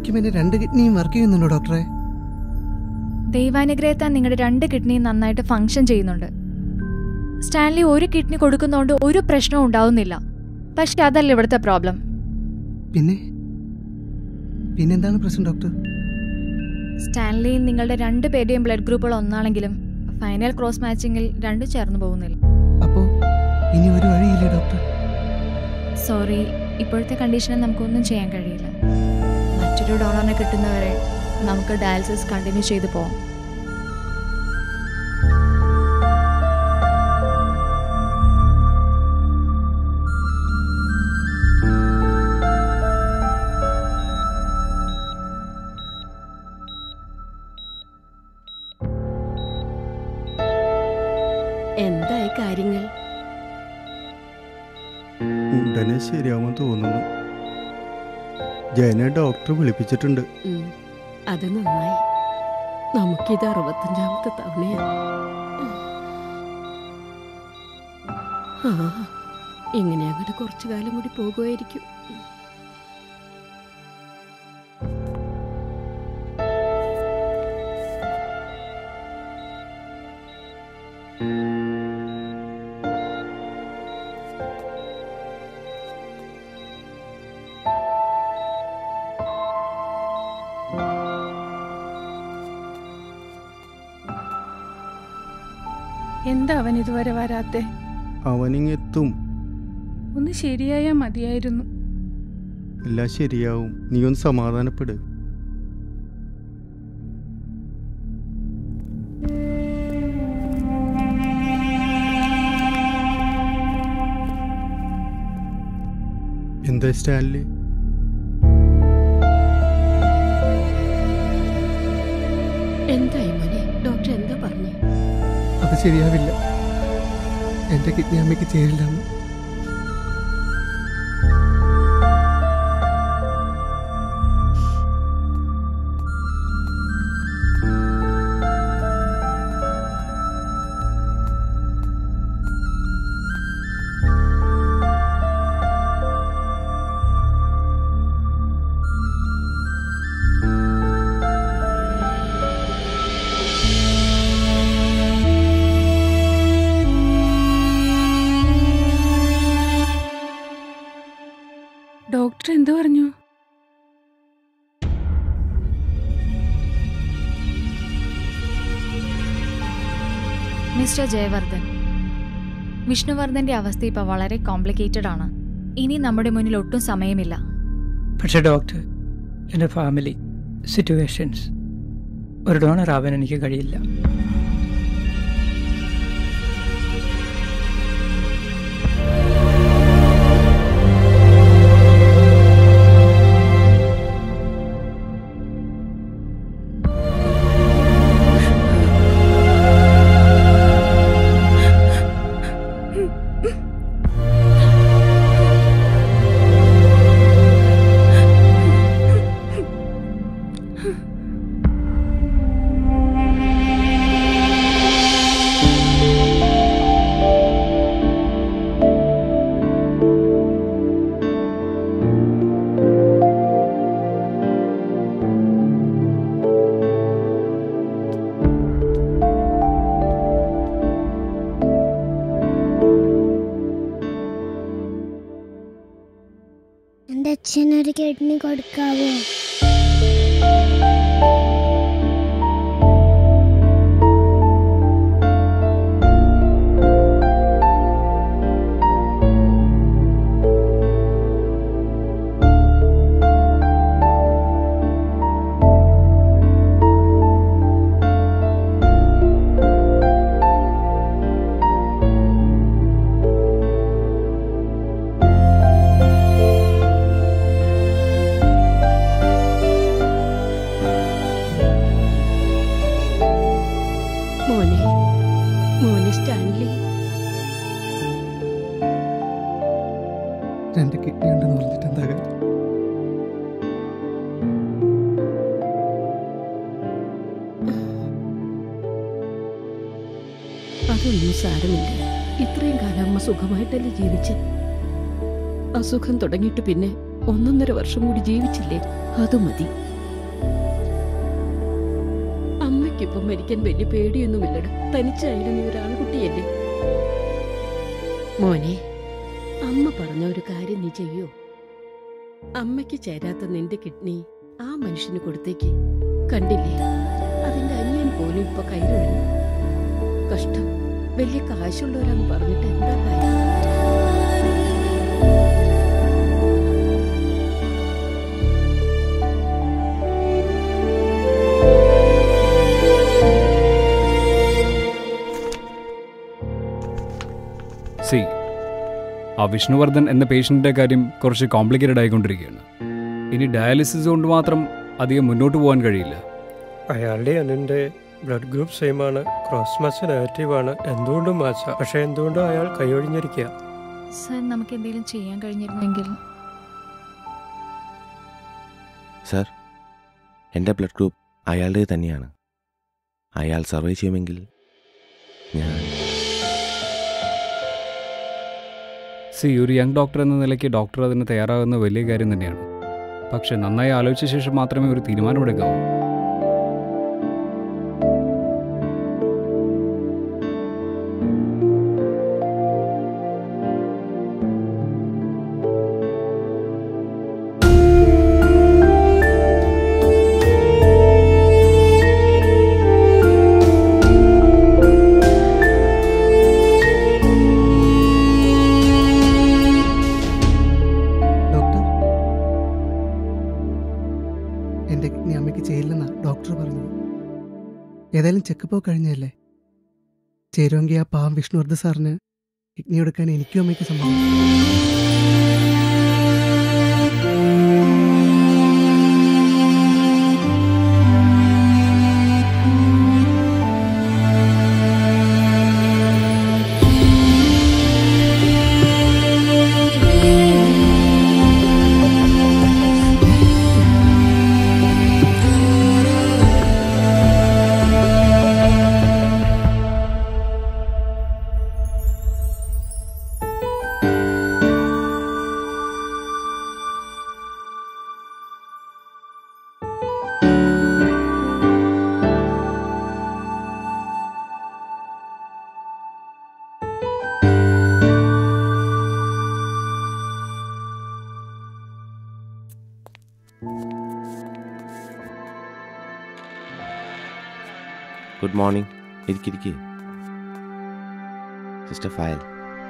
ശരിക്കും എന്റെ രണ്ട് കിഡ്നിയും വർക്ക് ചെയ്യുന്നുണ്ടോ ഡോക്ടറെ ദൈവാനുഗ്രഹത്താൽ നിങ്ങളുടെ രണ്ട് കിഡ്നിയും നന്നായിട്ട് ഫങ്ഷൻ ചെയ്യുന്നുണ്ട് സ്റ്റാൻലി ഒരു കിഡ്നി കൊടുക്കുന്നതുകൊണ്ട് ഒരു പ്രശ്നവും ഉണ്ടാവുന്നില്ല പക്ഷെ അതല്ല ഇവിടുത്തെ പ്രോബ്ലം പിന്നെ പിന്നെന്താണ് പ്രശ്നം ഡോക്ടർ സ്റ്റാൻലി നിങ്ങളുടെ രണ്ട് പേരുടെയും ബ്ലഡ് ഗ്രൂപ്പുകൾ ഒന്നാണെങ്കിലും ഫൈനൽ ക്രോസ് മാച്ചിങ്ങിൽ രണ്ടും ചേർന്ന് പോകുന്നില്ല അപ്പോ ഇനി ഒരു വഴിയില്ലേ ഡോക്ടർ സോറി ഇപ്പോഴത്തെ കണ്ടീഷനിൽ നമുക്കൊന്നും ചെയ്യാൻ കഴിയില്ല മറ്റൊരു ഡോണറിനെ കിട്ടുന്നവരെ നമുക്ക് ഡയാലിസിസ് കണ്ടിന്യൂ ചെയ്തു പോവാം എന്തായി കാര്യങ്ങൾ ഉടനെ ശരിയാവുമെന്ന് തോന്നുന്നു ജയനെ ഡോക്ടർ വിളിപ്പിച്ചിട്ടുണ്ട് ഉം, അത് നന്നായി നമുക്കിത് അറുപത്തഞ്ചാമത്തെ തവണയാ ആ ഇങ്ങനെ അങ്ങോട്ട് കുറച്ചു കാലം കൂടി പോകുമായിരിക്കും എന്താ അവൻ ഇതുവരെ വരാത്തെ അവനിങ്ങെത്തും ഒന്ന് ശരിയായാ മതിയായിരുന്നു എല്ലാം ശരിയാവും നീ ഒന്ന് സമാധാനപ്പെട് എന്താ സ്റ്റാൻലി എന്തായി മോനെ ഡോക്ടർ എന്താ പറഞ്ഞു അത് ശരിയാവില്ല എന്റെ കിഡ്നി അമ്മയ്ക്ക് ചേരില്ലെന്ന് ഡോക്ടർ എന്തു പറഞ്ഞു മിസ്റ്റർ ജയവർദ്ധൻ വിഷ്ണുവർദ്ധന്റെ അവസ്ഥ ഇപ്പോൾ വളരെ കോംപ്ലിക്കേറ്റഡ് ആണ് ഇനി നമ്മുടെ മുന്നിൽ ഒട്ടും സമയമില്ല പക്ഷേ ഡോക്ടർ എൻ്റെ ഫാമിലി സിറ്റുവേഷൻസ് ഒരു ഡോണർ ആവാൻ എനിക്ക് കഴിയില്ല എൻ്റെ അച്ഛനൊരു കിഡ്നി കൊടുക്കാവോ മോനെ മോനെ സ്റ്റാൻലി രണ്ട് കിഡ്നി ഉണ്ടെന്ന് പറഞ്ഞിട്ട് എന്താ കാര്യം അതൊന്നും സാരമില്ല ഇത്രയും കാലം അമ്മ സുഖമായിട്ടല്ലേ ജീവിച്ച് അസുഖം തുടങ്ങിയിട്ട് പിന്നെ ഒന്നൊന്നര വർഷം കൂടി ജീവിച്ചില്ലേ അത് മതി എനിക്കിപ്പം മരിക്കാൻ വലിയ പേടിയൊന്നുമില്ലട തനിച്ചായിരുന്നു ഒരു ആൺകുട്ടിയല്ലേ മോനെ അമ്മ പറഞ്ഞ ഒരു കാര്യം നീ ചെയ്യോ അമ്മയ്ക്ക് ചേരാത്ത നിന്റെ കിഡ്നി ആ മനുഷ്യന് കൊടുത്തേക്ക് കണ്ടില്ലേ അതിന്റെ അനിയൻ പോലും ഇപ്പൊ കൈരൊഴിഞ്ഞു കഷ്ടം വലിയ കാശുള്ളവരാന്ന് പറഞ്ഞിട്ട് എന്താ കാര്യം സി ആ വിഷ്ണുവർദ്ധൻ എന്ന പേഷ്യൻറ്റിൻ്റെ കാര്യം കുറച്ച് കോംപ്ലിക്കേറ്റഡ് ആയിക്കൊണ്ടിരിക്കുകയാണ് ഇനി ഡയാലിസിസ് കൊണ്ട് മാത്രം അധികം മുന്നോട്ട് പോകാൻ കഴിയില്ല അയാളുടെ അനിൻ്റെ ബ്ലഡ് ഗ്രൂപ്പ് സെയിം ആണ് ക്രോസ് മാച്ച് നെഗറ്റീവ് ആണ് എന്തുകൊണ്ടും മാച്ച പക്ഷേ എന്തുകൊണ്ടും അയാൾ കൈയൊഴിഞ്ഞിരിക്കുക സർ നമുക്ക് എന്തെങ്കിലും ചെയ്യാൻ കഴിഞ്ഞിരുന്നെങ്കിൽ സർ എൻ്റെ ബ്ലഡ് ഗ്രൂപ്പ് അയാളുടെ തന്നെയാണ് അയാൾ സർവേ ചെയ്യുമെങ്കിൽ ഞാൻ സി ഒരു യങ് ഡോക്ടർ എന്ന നിലയ്ക്ക് ഡോക്ടർ അതിന് തയ്യാറാകുന്ന വലിയ കാര്യം തന്നെയാണ് പക്ഷെ നന്നായി ആലോചിച്ച ശേഷം മാത്രമേ ഒരു തീരുമാനമെടുക്കാവൂ ഡോക്ടർ എൻ്റെ കിഡ്നി അമ്മയ്ക്ക് ചെയ്യില്ലെന്നാ ഡോക്ടർ പറഞ്ഞത് ഏതായാലും ചെക്കപ്പ് കഴിഞ്ഞല്ലേ ചേരുമെങ്കിൽ ആ പാവം വിഷ്ണുവർദ്ധ സാറിന് കിഡ്നി എടുക്കാൻ എനിക്കും അമ്മയ്ക്ക് സമ്മതം ഗുഡ് മോർണിംഗ് ഇരിക്കിരിക്കെ sister file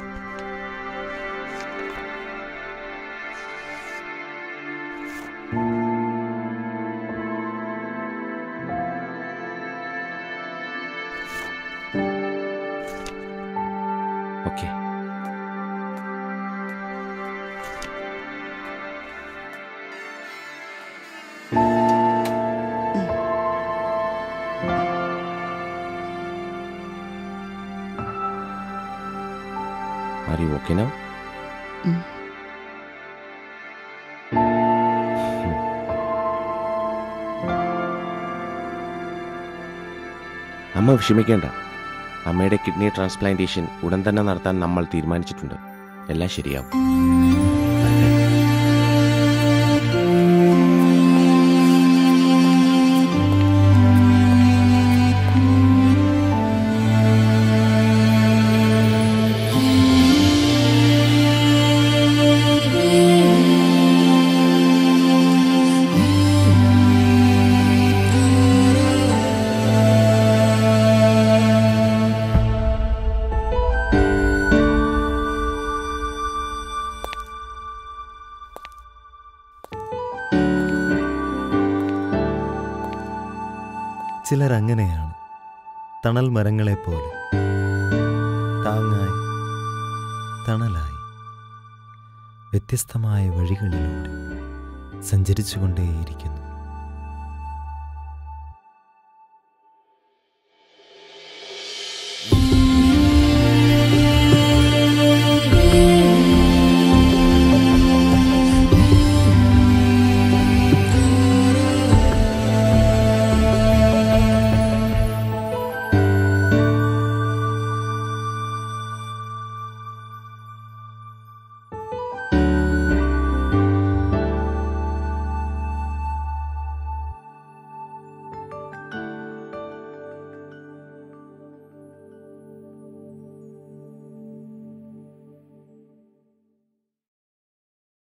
okay Are you okay now? Mm. അമ്മ വിഷമിക്കേണ്ട അമ്മയുടെ കിഡ്നി ട്രാൻസ്പ്ലാന്റേഷൻ ഉടൻ തന്നെ നടത്താൻ നമ്മൾ തീരുമാനിച്ചിട്ടുണ്ട് എല്ലാം ശരിയാവും ചിലർ അങ്ങനെയാണ് തണൽ മരങ്ങളെപ്പോലെ താങ്ങായി തണലായി വ്യത്യസ്തമായ വഴികളിലൂടെ സഞ്ചരിച്ചുകൊണ്ടേയിരിക്കുന്നു